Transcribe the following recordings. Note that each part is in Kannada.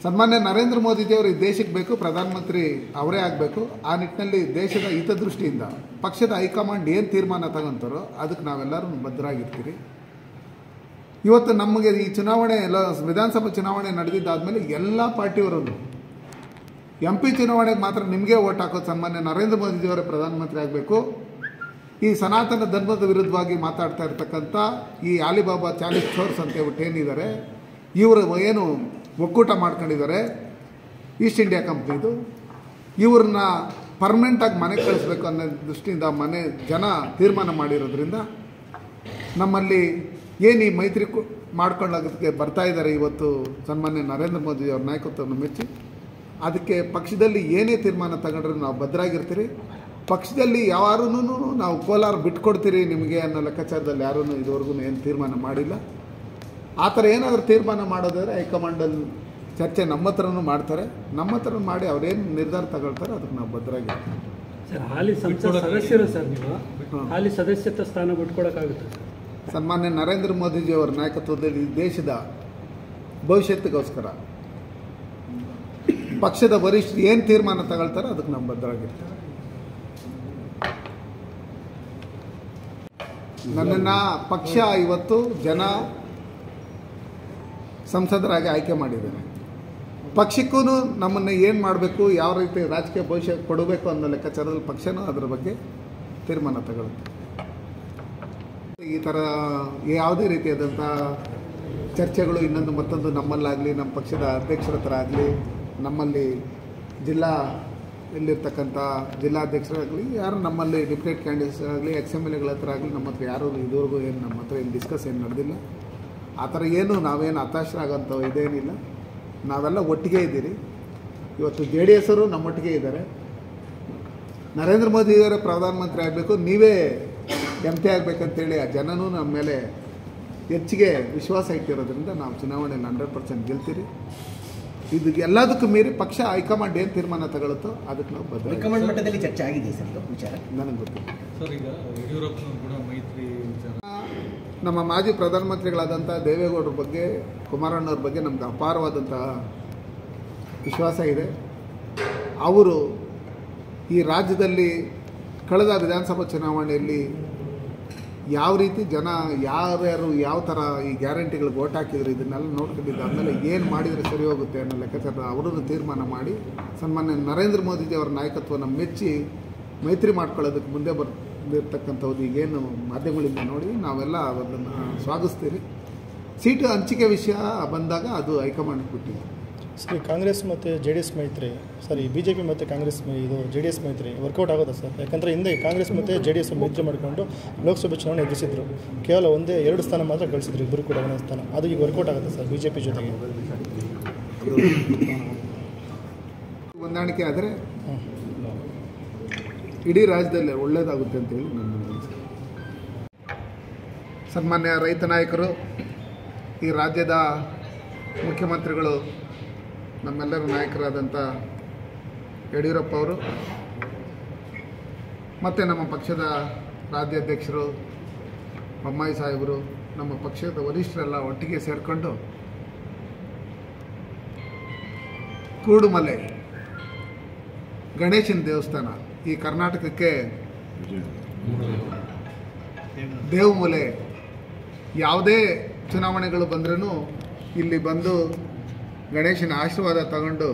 ಸನ್ಮಾನ್ಯ ನರೇಂದ್ರ ಮೋದಿಜಿಯವರು ಈ ದೇಶಕ್ಕೆ ಬೇಕು ಪ್ರಧಾನಮಂತ್ರಿ ಅವರೇ ಆಗಬೇಕು ಆ ನಿಟ್ಟಿನಲ್ಲಿ ದೇಶದ ಹಿತದೃಷ್ಟಿಯಿಂದ ಪಕ್ಷದ ಹೈಕಮಾಂಡ್ ಏನು ತೀರ್ಮಾನ ತಗೊಂತಾರೋ ಅದಕ್ಕೆ ನಾವೆಲ್ಲರೂ ಬದ್ಧರಾಗಿರ್ತೀರಿ ಇವತ್ತು ನಮಗೆ ಈ ಚುನಾವಣೆ ಎಲ್ಲ ವಿಧಾನಸಭಾ ಚುನಾವಣೆ ನಡೆದಿದ್ದಾದಮೇಲೆ ಎಲ್ಲ ಪಾರ್ಟಿಯವರನ್ನು ಎಂ ಪಿ ಚುನಾವಣೆಗೆ ಮಾತ್ರ ನಿಮಗೆ ಓಟ್ ಹಾಕೋದು ಸನ್ಮಾನ್ಯ ನರೇಂದ್ರ ಮೋದಿಜಿಯವರೇ ಪ್ರಧಾನಮಂತ್ರಿ ಆಗಬೇಕು ಈ ಸನಾತನ ಧರ್ಮದ ವಿರುದ್ಧವಾಗಿ ಮಾತಾಡ್ತಾ ಇರ್ತಕ್ಕಂಥ ಈ ಅಲಿಬಾಬಾ ಚಾಲಿಸ್ ಚೋರ್ಸ್ ಅಂತ ಹೇಳ್ಬಿಟ್ಟು ಏನಿದ್ದಾರೆ ಇವರು ಏನು ಒಕ್ಕೂಟ ಮಾಡ್ಕೊಂಡಿದ್ದಾರೆ ಈಸ್ಟ್ ಇಂಡಿಯಾ ಕಂಪ್ನಿದು ಇವ್ರನ್ನ ಪರ್ಮನೆಂಟಾಗಿ ಮನೆಗೆ ಕಳಿಸ್ಬೇಕು ಅನ್ನೋ ದೃಷ್ಟಿಯಿಂದ ಮನೆ ಜನ ತೀರ್ಮಾನ ಮಾಡಿರೋದ್ರಿಂದ ನಮ್ಮಲ್ಲಿ ಏನು ಈ ಮೈತ್ರಿ ಕು- ಮಾಡ್ಕೊಳ್ಳೋದಕ್ಕೆ ಬರ್ತಾ ಇದ್ದಾರೆ ಇವತ್ತು ಸನ್ಮಾನ್ಯ ನರೇಂದ್ರ ಮೋದಿ ಅವ್ರ ನಾಯಕತ್ವವನ್ನು ಮೆಚ್ಚಿ ಅದಕ್ಕೆ ಪಕ್ಷದಲ್ಲಿ ಏನೇ ತೀರ್ಮಾನ ತಗೊಂಡ್ರೆ ನಾವು ಭದ್ರಾಗಿರ್ತೀರಿ ಪಕ್ಷದಲ್ಲಿ ಯಾರೂ ನಾವು ಕೋಲಾರ ಬಿಟ್ಕೊಡ್ತೀರಿ ನಿಮಗೆ ಅನ್ನೋ ಲೆಕ್ಕಾಚಾರದಲ್ಲಿ ಯಾರೂ ಇದುವರೆಗೂ ಏನು ತೀರ್ಮಾನ ಮಾಡಿಲ್ಲ ಆ ಥರ ಏನಾದರೂ ತೀರ್ಮಾನ ಮಾಡೋದಾದ್ರೆ ಹೈಕಮಾಂಡಲ್ಲಿ ಚರ್ಚೆ ನಮ್ಮ ಹತ್ರನೂ ಮಾಡ್ತಾರೆ ನಮ್ಮ ಹತ್ರ ಮಾಡಿ ಅವ್ರೇನು ನಿರ್ಧಾರ ತಗೊಳ್ತಾರೆ ಅದಕ್ಕೆ ನಾವು ಭದ್ರಾಗಿರ್ತೀವಿ ಸರ್ ಹಾಲಿ ಸಂಸತ್ ಸದಸ್ಯರು ಸರ್ ನೀವು ಹಾಂ. ಹಾಲಿ ಸದಸ್ಯತ್ವ ಸ್ಥಾನ ಬಿಟ್ಕೊಡಕ್ಕಾಗುತ್ತೆ ಸರ್ ಸನ್ಮಾನ್ಯ ನರೇಂದ್ರ ಮೋದಿಜಿಯವರ ನಾಯಕತ್ವದಲ್ಲಿ ಈ ದೇಶದ ಭವಿಷ್ಯತ್ತಿಗೋಸ್ಕರ ಪಕ್ಷದ ವರಿಷ್ಠರು ಏನು ತೀರ್ಮಾನ ತಗೊಳ್ತಾರೆ ಅದಕ್ಕೆ ನಾವು ಬದ್ಧರಾಗಿರ್ತೀವಿ ನನ್ನನ್ನು ಪಕ್ಷ ಇವತ್ತು ಜನ ಸಂಸದರಾಗಿ ಆಯ್ಕೆ ಮಾಡಿದ್ದೇನೆ ಪಕ್ಷಕ್ಕೂ ನಮ್ಮನ್ನು ಏನು ಮಾಡಬೇಕು ಯಾವ ರೀತಿ ರಾಜಕೀಯ ಭವಿಷ್ಯ ಕೊಡಬೇಕು ಅನ್ನೋ ಲೆಕ್ಕಾಚಾರದಲ್ಲಿ ಪಕ್ಷನೂ ಅದರ ಬಗ್ಗೆ ತೀರ್ಮಾನ ತಗೊಳುತ್ತೆ ಈ ಥರ ಯಾವುದೇ ರೀತಿಯಾದಂಥ ಚರ್ಚೆಗಳು ಇನ್ನೊಂದು ಮತ್ತೊಂದು ನಮ್ಮಲ್ಲಾಗಲಿ ನಮ್ಮ ಪಕ್ಷದ ಅಧ್ಯಕ್ಷರ ಹತ್ರ ಆಗಲಿ ನಮ್ಮಲ್ಲಿ ಜಿಲ್ಲಾ ಇಲ್ಲಿರ್ತಕ್ಕಂಥ ಜಿಲ್ಲಾಧ್ಯಕ್ಷರಾಗಲಿ ಯಾರು ನಮ್ಮಲ್ಲಿ ಡಿಪ್ಯೂಟೆಡ್ ಕ್ಯಾಂಡಿಡೇಟ್ಸ್ ಆಗಲಿ ಎಕ್ಸ್ ಎಮ್ ಎಲ್ ಎಗಳ ಹತ್ರ ಆಗಲಿ ನಮ್ಮ ಹತ್ರ ಯಾರೂ ಇದುವರೆಗೂ ಏನು ನಮ್ಮ ಹತ್ರ ಏನು ಡಿಸ್ಕಸ್ ಏನು ನಡೆದಿಲ್ಲ ಆ ಥರ ಏನು ನಾವೇನು ಹತಾಶರಾಗೋಂಥ ಇದೇನಿಲ್ಲ ನಾವೆಲ್ಲ ಒಟ್ಟಿಗೆ ಇದ್ದೀರಿ ಇವತ್ತು ಜೆ ಡಿ ಎಸ್ ಅವರು ನಮ್ಮೊಟ್ಟಿಗೆ ಇದ್ದಾರೆ ನರೇಂದ್ರ ಮೋದಿಯವರೇ ಪ್ರಧಾನಮಂತ್ರಿ ಆಗಬೇಕು ನೀವೇ ಎಂ ಪಿ ಆಗಬೇಕಂತೇಳಿ ಆ ಜನನೂ ನಮ್ಮ ಮೇಲೆ ಹೆಚ್ಚಿಗೆ ವಿಶ್ವಾಸ ಇಟ್ಟಿರೋದ್ರಿಂದ ನಾವು ಚುನಾವಣೆಯಲ್ಲಿ ಹಂಡ್ರೆಡ್ ಪರ್ಸೆಂಟ್ ಗೆಲ್ತೀರಿ ಇದು ಎಲ್ಲದಕ್ಕೂ ಮೀರಿ ಪಕ್ಷ ಹೈಕಮಾಂಡ್ ಏನು ತೀರ್ಮಾನ ತಗೊಳುತ್ತೋ ಅದಕ್ಕೆ ನಾವು ಬದ್ಧ ಹೈಕಮಾಂಡ್ ಮಟ್ಟದಲ್ಲಿ ಚರ್ಚೆ ಆಗಿದೆ ಸರ್ ಇದು ವಿಚಾರ ನನಗೆ ಗೊತ್ತಿಲ್ಲ ಸರ್ ಈಗ ಯಡಿಯೂರಪ್ಪನವರು ಕೂಡ ಮೈತ್ರಿ ವಿಚಾರ ನಮ್ಮ ಮಾಜಿ ಪ್ರಧಾನಮಂತ್ರಿಗಳಾದಂಥ ದೇವೇಗೌಡರ ಬಗ್ಗೆ ಕುಮಾರಣ್ಣವ್ರ ಬಗ್ಗೆ ನಮ್ಗೆ ಅಪಾರವಾದಂಥ ವಿಶ್ವಾಸ ಇದೆ ಅವರು ಈ ರಾಜ್ಯದಲ್ಲಿ ಕಳೆದ ವಿಧಾನಸಭಾ ಚುನಾವಣೆಯಲ್ಲಿ ಯಾವ ರೀತಿ ಜನ ಯಾರ್ಯಾರು ಯಾವ ಥರ ಈ ಗ್ಯಾರಂಟಿಗಳಿಗೆ ಓಟ್ ಹಾಕಿದ್ರು ಇದನ್ನೆಲ್ಲ ನೋಡ್ಕೊಂಡಿದ್ದು ಆದಮೇಲೆ ಏನು ಮಾಡಿದರೆ ಸರಿ ಹೋಗುತ್ತೆ ಅನ್ನೋ ಲೆಕ್ಕಾಚಾರ ಅವರನ್ನು ತೀರ್ಮಾನ ಮಾಡಿ ಸನ್ಮಾನ್ಯ ನರೇಂದ್ರ ಮೋದಿಜಿ ಅವರ ನಾಯಕತ್ವನ ಮೆಚ್ಚಿ ಮೈತ್ರಿ ಮಾಡ್ಕೊಳ್ಳೋದಕ್ಕೆ ಮುಂದೆ ಬರ್ತಿರ್ತಕ್ಕಂಥದ್ದು ಈಗೇನು ಮಾಧ್ಯಮಗಳಿಂದ ನೋಡಿ ನಾವೆಲ್ಲ ಅದನ್ನು ಸ್ವಾಗತಿಸ್ತೀರಿ ಸೀಟು ಹಂಚಿಕೆ ವಿಷಯ ಬಂದಾಗ ಅದು ಹೈಕಮಾಂಡ್ ಬಿಟ್ಟಿದೆ ಸರಿ ಕಾಂಗ್ರೆಸ್ ಮತ್ತು ಜೆ ಡಿ ಎಸ್ ಮೈತ್ರಿ ಸಾರಿ ಬಿ ಜೆ ಪಿ ಮತ್ತು ಕಾಂಗ್ರೆಸ್ ಮೈ- ಇದು ಜೆ ಡಿ ಎಸ್ ಮೈತ್ರಿ ವರ್ಕೌಟ್ ಆಗೋದಾ ಸರ್ ಯಾಕಂದರೆ ಹಿಂದೆ ಕಾಂಗ್ರೆಸ್ ಮತ್ತು ಜೆ ಡಿ ಎಸ್ ಮೈತ್ರಿ ಮಾಡಿಕೊಂಡು ಲೋಕಸಭೆ ಚುನಾವಣೆ ಎದುರಿಸಿದ್ರು ಕೇವಲ ಒಂದೇ ಎರಡು ಸ್ಥಾನ ಮಾತ್ರ ಗಳಿಸಿದ್ರು ಇಬ್ಬರು ಕೂಡ ಒಂದೊಂದು ಸ್ಥಾನ ಅದು ಈಗ ವರ್ಕೌಟ್ ಆಗುತ್ತೆ ಸರ್ ಬಿ ಜೆ ಪಿ ಜೊತೆಗೆ ಹೊಂದಾಣಿಕೆ ಆದರೆ ಇಡೀ ರಾಜ್ಯದಲ್ಲಿ ಒಳ್ಳೆಯದಾಗುತ್ತೆ ಅಂತೇಳಿ ನನ್ನ ಅನಿಸಿಕೆ ಸನ್ಮಾನ್ಯ ರೈತ ನಾಯಕರು ಈ ರಾಜ್ಯದ ಮುಖ್ಯಮಂತ್ರಿಗಳು ನಮ್ಮೆಲ್ಲರ ನಾಯಕರಾದಂಥ ಯಡಿಯೂರಪ್ಪ ಅವರು ಮತ್ತು ನಮ್ಮ ಪಕ್ಷದ ರಾಜ್ಯಾಧ್ಯಕ್ಷರು ಬೊಮ್ಮಾಯಿ ಸಾಹೇಬರು ನಮ್ಮ ಪಕ್ಷದ ವರಿಷ್ಠರೆಲ್ಲ ಒಟ್ಟಿಗೆ ಸೇರಿಕೊಂಡು ಕೂಡುಮಲೆ ಗಣೇಶನ ದೇವಸ್ಥಾನ ಈ ಕರ್ನಾಟಕಕ್ಕೆ ದೇವಮೂಲೆ ಯಾವುದೇ ಚುನಾವಣೆಗಳು ಬಂದ್ರೂ ಇಲ್ಲಿ ಬಂದು ಗಣೇಶನ ಆಶೀರ್ವಾದ ತಗೊಂಡು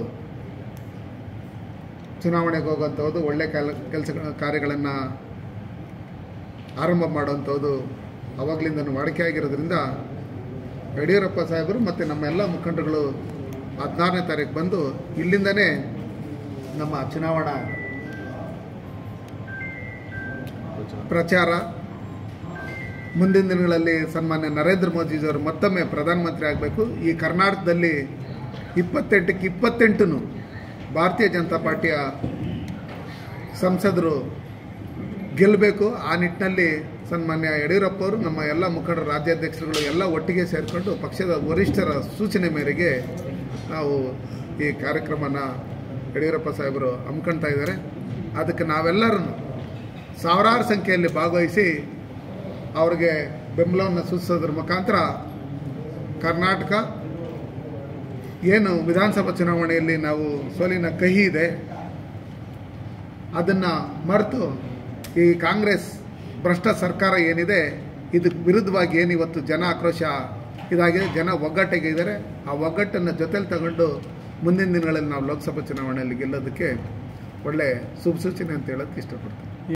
ಚುನಾವಣೆಗೆ ಹೋಗೋಂಥದ್ದು ಒಳ್ಳೆ ಕೆಲ ಕೆಲಸ ಕಾರ್ಯಗಳನ್ನು ಆರಂಭ ಮಾಡುವಂಥದ್ದು ಅವಾಗಲಿಂದನೂ ವಾಡಿಕೆ ಆಗಿರೋದ್ರಿಂದ ಯಡಿಯೂರಪ್ಪ ಸಾಹೇಬರು ಮತ್ತು ನಮ್ಮ ಎಲ್ಲ ಮುಖಂಡರುಗಳು ಹದಿನಾರನೇ ತಾರೀಕು ಬಂದು ಇಲ್ಲಿಂದನೇ ನಮ್ಮ ಚುನಾವಣಾ ಪ್ರಚಾರ ಮುಂದಿನ ದಿನಗಳಲ್ಲಿ ಸನ್ಮಾನ್ಯ ನರೇಂದ್ರ ಮೋದಿಜಿಯವರು ಮತ್ತೊಮ್ಮೆ ಪ್ರಧಾನಮಂತ್ರಿ ಆಗಬೇಕು ಈ ಕರ್ನಾಟಕದಲ್ಲಿ ಇಪ್ಪತ್ತೆಂಟಕ್ಕೆ ಇಪ್ಪತ್ತೆಂಟು ಭಾರತೀಯ ಜನತಾ ಪಾರ್ಟಿಯ ಸಂಸದರು ಗೆಲ್ಲಬೇಕು ಆ ನಿಟ್ಟಿನಲ್ಲಿ ಸನ್ಮಾನ್ಯ ಯಡಿಯೂರಪ್ಪ ಅವರು ನಮ್ಮ ಎಲ್ಲ ಮುಖಂಡರ ರಾಜ್ಯಾಧ್ಯಕ್ಷರುಗಳು ಎಲ್ಲ ಒಟ್ಟಿಗೆ ಸೇರಿಕೊಂಡು ಪಕ್ಷದ ವರಿಷ್ಠರ ಸೂಚನೆ ಮೇರೆಗೆ ನಾವು ಈ ಕಾರ್ಯಕ್ರಮನ ಯಡಿಯೂರಪ್ಪ ಸಾಹೇಬರು ಹಮ್ಮಿಕೊಳ್ತಾ ಇದ್ದಾರೆ ಅದಕ್ಕೆ ನಾವೆಲ್ಲರೂ ಸಾವಿರಾರು ಸಂಖ್ಯೆಯಲ್ಲಿ ಭಾಗವಹಿಸಿ ಅವ್ರಿಗೆ ಬೆಂಬಲವನ್ನು ಸೂಚಿಸೋದ್ರ ಮುಖಾಂತರ ಕರ್ನಾಟಕ ಏನು ವಿಧಾನಸಭಾ ಚುನಾವಣೆಯಲ್ಲಿ ನಾವು ಸೋಲಿನ ಕಹಿ ಇದೆ ಅದನ್ನು ಮರೆತು ಈ ಕಾಂಗ್ರೆಸ್ ಭ್ರಷ್ಟ ಸರ್ಕಾರ ಏನಿದೆ ಇದಕ್ಕೆ ವಿರುದ್ಧವಾಗಿ ಏನು ಇವತ್ತು ಜನ ಆಕ್ರೋಶ ಇದಾಗಿದೆ ಜನ ಒಗ್ಗಟ್ಟಿಗೆ ಇದ್ದಾರೆ ಆ ಒಗ್ಗಟ್ಟನ್ನು ಜೊತೆಲಿ ತಗೊಂಡು ಮುಂದಿನ ದಿನಗಳಲ್ಲಿ ನಾವು ಲೋಕಸಭಾ ಚುನಾವಣೆಯಲ್ಲಿ ಗೆಲ್ಲೋದಕ್ಕೆ ಒಳ್ಳೆ ಶುಭ ಸೂಚನೆ ಅಂತ ಹೇಳೋಕ್ಕೆ ಇಷ್ಟಪಡ್ತೀನಿ